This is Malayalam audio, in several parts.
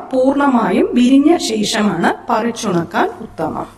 പൂർണ്ണമായും വിരിഞ്ഞ ശേഷമാണ് പറിച്ചുണക്കാൻ ഉത്തമം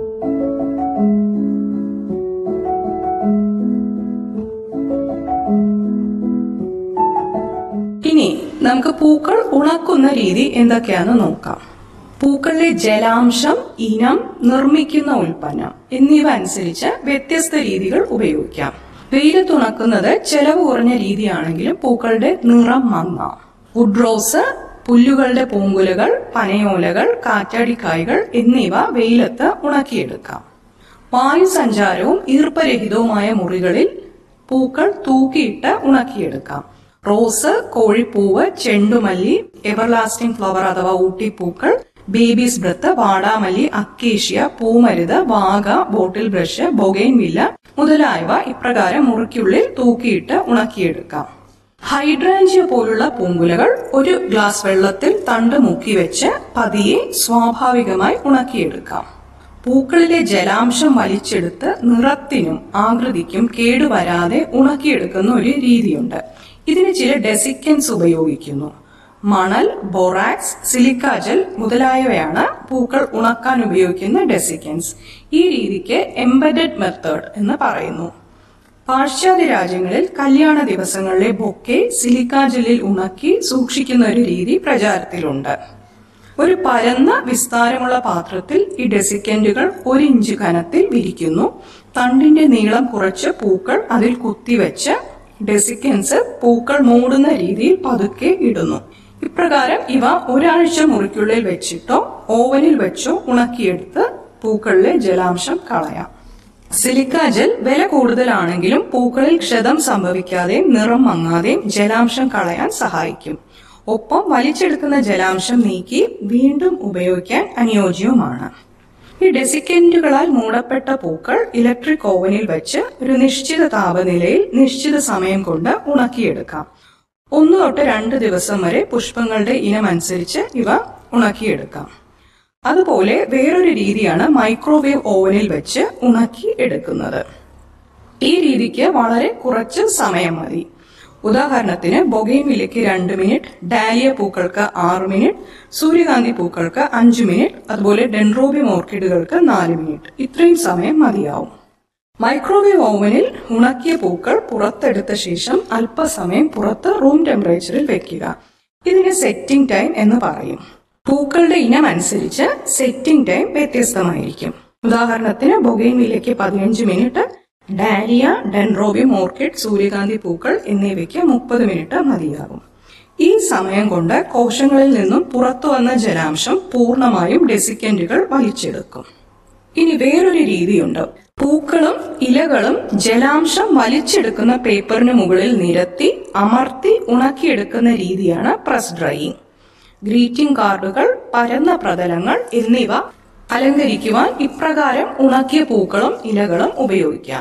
ഇനി നമുക്ക് പൂക്കൾ ഉണക്കുന്ന രീതി എന്തൊക്കെയാണെന്ന് നോക്കാം പൂക്കളിലെ ജലാംശം ഇനം നിർമ്മിക്കുന്ന ഉൽപ്പന്നം എന്നിവ അനുസരിച്ച് വ്യത്യസ്ത രീതികൾ ഉപയോഗിക്കാം വെയിലത്ത് ഉണക്കുന്നത് ചെലവ് കുറഞ്ഞ രീതിയാണെങ്കിലും പൂക്കളുടെ നിറം മങ്ങാം വുഡ് റോസ് പുല്ലുകളുടെ പൂങ്കുലകൾ പനയോലകൾ കാറ്റാടിക്കായ്കൾ എന്നിവ വെയിലത്ത് ഉണക്കിയെടുക്കാം വായു സഞ്ചാരവും ഈർപ്പരഹിതവുമായ മുറികളിൽ പൂക്കൾ തൂക്കിയിട്ട് ഉണക്കിയെടുക്കാം റോസ് കോഴിപ്പൂവ് ചെണ്ടുമല്ലി എവർലാസ്റ്റിംഗ് ഫ്ലവർ അഥവാ ഊട്ടിപ്പൂക്കൾ ബേബീസ് ബ്രത്ത് വാടാമല്ലി അക്കേഷ്യ പൂമരുത് വാഗ ബോട്ടിൽ ബ്രഷ് ബൊഗൈൻ വില്ല മുതലായവ ഇപ്രകാരം മുറിക്കുള്ളിൽ തൂക്കിയിട്ട് ഉണക്കിയെടുക്കാം ഹൈഡ്രാഞ്ചിയ പോലുള്ള പൂങ്കുലകൾ ഒരു ഗ്ലാസ് വെള്ളത്തിൽ തണ്ട് മുക്കി വെച്ച് പതിയെ സ്വാഭാവികമായി ഉണക്കിയെടുക്കാം പൂക്കളിലെ ജലാംശം വലിച്ചെടുത്ത് നിറത്തിനും ആകൃതിക്കും കേടുവരാതെ ഉണക്കിയെടുക്കുന്ന ഒരു രീതിയുണ്ട് ഇതിന് ചില ഡെസിക്കൻസ് ഉപയോഗിക്കുന്നു മണൽ ബൊറാക്സ് സിലിക്കാജൽ മുതലായവയാണ് പൂക്കൾ ഉണക്കാൻ ഉപയോഗിക്കുന്ന ഡെസിക്കൻസ് ഈ രീതിക്ക് എംബഡഡ് മെത്തേഡ് എന്ന് പറയുന്നു പാശ്ചാത്യ രാജ്യങ്ങളിൽ കല്യാണ ദിവസങ്ങളിലെ ബൊക്കെ സിലിക്കാജലിൽ ഉണക്കി സൂക്ഷിക്കുന്ന ഒരു രീതി പ്രചാരത്തിലുണ്ട് ഒരു പരന്ന വിസ്താരമുള്ള പാത്രത്തിൽ ഈ ഡെസിക്കൻറ്റുകൾ ഒരു ഇഞ്ച് കനത്തിൽ വിരിക്കുന്നു തണ്ടിന്റെ നീളം കുറച്ച് പൂക്കൾ അതിൽ കുത്തിവെച്ച് ഡെസിക്കൻസ് പൂക്കൾ മൂടുന്ന രീതിയിൽ പതുക്കെ ഇടുന്നു ഇപ്രകാരം ഇവ ഒരാഴ്ച മുറിക്കുള്ളിൽ വെച്ചിട്ടോ ഓവനിൽ വെച്ചോ ഉണക്കിയെടുത്ത് പൂക്കളിലെ ജലാംശം കളയാം സിലിക്ക ജെൽ വില കൂടുതലാണെങ്കിലും പൂക്കളിൽ ക്ഷതം സംഭവിക്കാതെയും നിറം മങ്ങാതെയും ജലാംശം കളയാൻ സഹായിക്കും ഒപ്പം വലിച്ചെടുക്കുന്ന ജലാംശം നീക്കി വീണ്ടും ഉപയോഗിക്കാൻ അനുയോജ്യവുമാണ് ഈ ഡെസിക്കൻറ്റുകളാൽ മൂടപ്പെട്ട പൂക്കൾ ഇലക്ട്രിക് ഓവനിൽ വെച്ച് ഒരു നിശ്ചിത താപനിലയിൽ നിശ്ചിത സമയം കൊണ്ട് ഉണക്കിയെടുക്കാം ഒന്ന് തൊട്ട് രണ്ട് ദിവസം വരെ പുഷ്പങ്ങളുടെ ഇനം അനുസരിച്ച് ഇവ ഉണക്കിയെടുക്കാം അതുപോലെ വേറൊരു രീതിയാണ് മൈക്രോവേവ് ഓവനിൽ വെച്ച് ഉണക്കി എടുക്കുന്നത് ഈ രീതിക്ക് വളരെ കുറച്ച് സമയം മതി ഉദാഹരണത്തിന് ബൊഗൈൻവില്ലയ്ക്ക് രണ്ട് മിനിറ്റ് ഡാലിയ പൂക്കൾക്ക് ആറ് മിനിറ്റ് സൂര്യകാന്തി പൂക്കൾക്ക് അഞ്ച് മിനിറ്റ് അതുപോലെ ഡെൻഡ്രോബിയം ഓർക്കിഡുകൾക്ക് നാല് മിനിറ്റ് ഇത്രയും സമയം മതിയാവും മൈക്രോവേവ് ഓവനിൽ ഉണക്കിയ പൂക്കൾ പുറത്തെടുത്ത ശേഷം അല്പസമയം പുറത്ത് റൂം ടെമ്പറേച്ചറിൽ വെക്കുക ഇതിന് സെറ്റിംഗ് ടൈം എന്ന് പറയും പൂക്കളുടെ ഇനം അനുസരിച്ച് സെറ്റിംഗ് ടൈം വ്യത്യസ്തമായിരിക്കും ഉദാഹരണത്തിന് ബൊഗൈൻവില്ലയ്ക്ക് പതിനഞ്ച് മിനിറ്റ് ഡാലിയ ഡെൻഡ്രോബിയം ഓർക്കിഡ് സൂര്യകാന്തി പൂക്കൾ എന്നിവയ്ക്ക് മുപ്പത് മിനിറ്റ് മതിയാകും ഈ സമയം കൊണ്ട് കോശങ്ങളിൽ നിന്നും പുറത്തു വന്ന ജലാംശം പൂർണ്ണമായും ഡെസിക്കൻറ്റുകൾ വലിച്ചെടുക്കും ഇനി വേറൊരു രീതിയുണ്ട് പൂക്കളും ഇലകളും ജലാംശം വലിച്ചെടുക്കുന്ന പേപ്പറിന് മുകളിൽ നിരത്തി അമർത്തി ഉണക്കിയെടുക്കുന്ന രീതിയാണ് പ്രസ് ഡ്രൈയിങ് ഗ്രീറ്റിംഗ് കാർഡുകൾ പരന്ന പ്രതലങ്ങൾ എന്നിവ അലങ്കരിക്കുവാൻ ഇപ്രകാരം ഉണക്കിയ പൂക്കളും ഇലകളും ഉപയോഗിക്കാം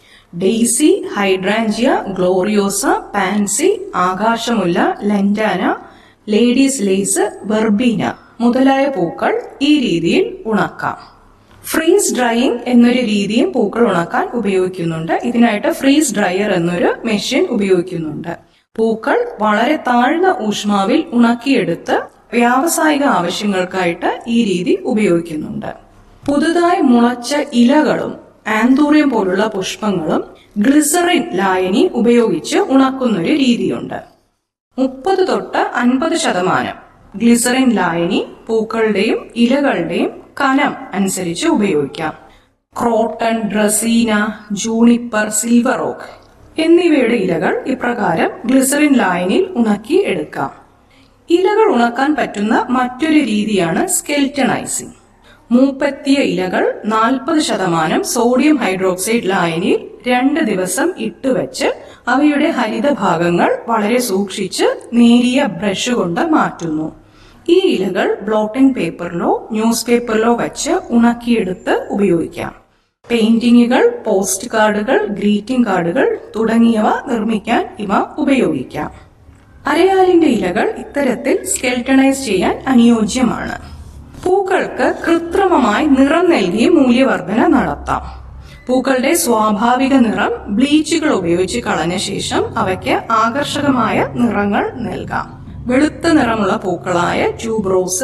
ഡെയ്സി ഹൈഡ്രാഞ്ചിയ ഗ്ലോറിയോസ പാൻസി ആകാശമുല്ല ലെന്റാന ലേഡീസ് ലേസ് വെർബീന മുതലായ പൂക്കൾ ഈ രീതിയിൽ ഉണക്കാം ഫ്രീസ് ഡ്രൈയിങ് എന്നൊരു രീതിയും പൂക്കൾ ഉണക്കാൻ ഉപയോഗിക്കുന്നുണ്ട് ഇതിനായിട്ട് ഫ്രീസ് ഡ്രയർ എന്നൊരു മെഷീൻ ഉപയോഗിക്കുന്നുണ്ട് പൂക്കൾ വളരെ താഴ്ന്ന ഊഷ്മാവിൽ ഉണക്കിയെടുത്ത് വ്യാവസായിക ആവശ്യങ്ങൾക്കായിട്ട് ഈ രീതി ഉപയോഗിക്കുന്നുണ്ട് പുതുതായി മുളച്ച ഇലകളും ആന്തൂറിയം പോലുള്ള പുഷ്പങ്ങളും ഗ്ലിസറിൻ ലായനി ഉപയോഗിച്ച് ഉണക്കുന്നൊരു രീതിയുണ്ട് മുപ്പത് തൊട്ട് അൻപത് ശതമാനം ഗ്ലിസറിൻ ലായനി പൂക്കളുടെയും ഇലകളുടെയും കനം അനുസരിച്ച് ഉപയോഗിക്കാം croton dracaena juniper silver oak എന്നിവയുടെ ഇലകൾ ഇപ്രകാരം ഗ്ലിസറിൻ ലായനിയിൽ ഉണക്കി എടുക്കാം ഇലകൾ ഉണക്കാൻ പറ്റുന്ന മറ്റൊരു രീതിയാണ് സ്കെൽറ്റണൈസിംഗ് മൂപ്പത്തിയ ഇലകൾ നാൽപ്പത് ശതമാനം സോഡിയം ഹൈഡ്രോക്സൈഡ് ലായനിയിൽ രണ്ട് ദിവസം ഇട്ടുവെച്ച് അവയുടെ ഹരിത ഭാഗങ്ങൾ വളരെ സൂക്ഷിച്ച് നേരിയ ബ്രഷ് കൊണ്ട് മാറ്റുന്നു ഈ ഇലകൾ ബ്ലോട്ടിംഗ് പേപ്പറിലോ ന്യൂസ് പേപ്പറിലോ വെച്ച് ഉണക്കിയെടുത്ത് ഉപയോഗിക്കാം പെയിന്റിങ്ങുകൾ പോസ്റ്റ് കാർഡുകൾ ഗ്രീറ്റിംഗ് കാർഡുകൾ തുടങ്ങിയവ നിർമ്മിക്കാൻ ഇവ ഉപയോഗിക്കാം അരയാലിന്റെ ഇലകൾ ഇത്തരത്തിൽ സ്കെൽട്ടണൈസ് ചെയ്യാൻ അനുയോജ്യമാണ് പൂക്കൾക്ക് കൃത്രിമമായി നിറം നൽകി മൂല്യവർധന നടത്താം പൂക്കളുടെ സ്വാഭാവിക നിറം ബ്ലീച്ചുകൾ ഉപയോഗിച്ച് കളഞ്ഞ ശേഷം അവയ്ക്ക് ആകർഷകമായ നിറങ്ങൾ നൽകാം വെളുത്ത നിറമുള്ള പൂക്കളായ ട്യൂബ് റോസ്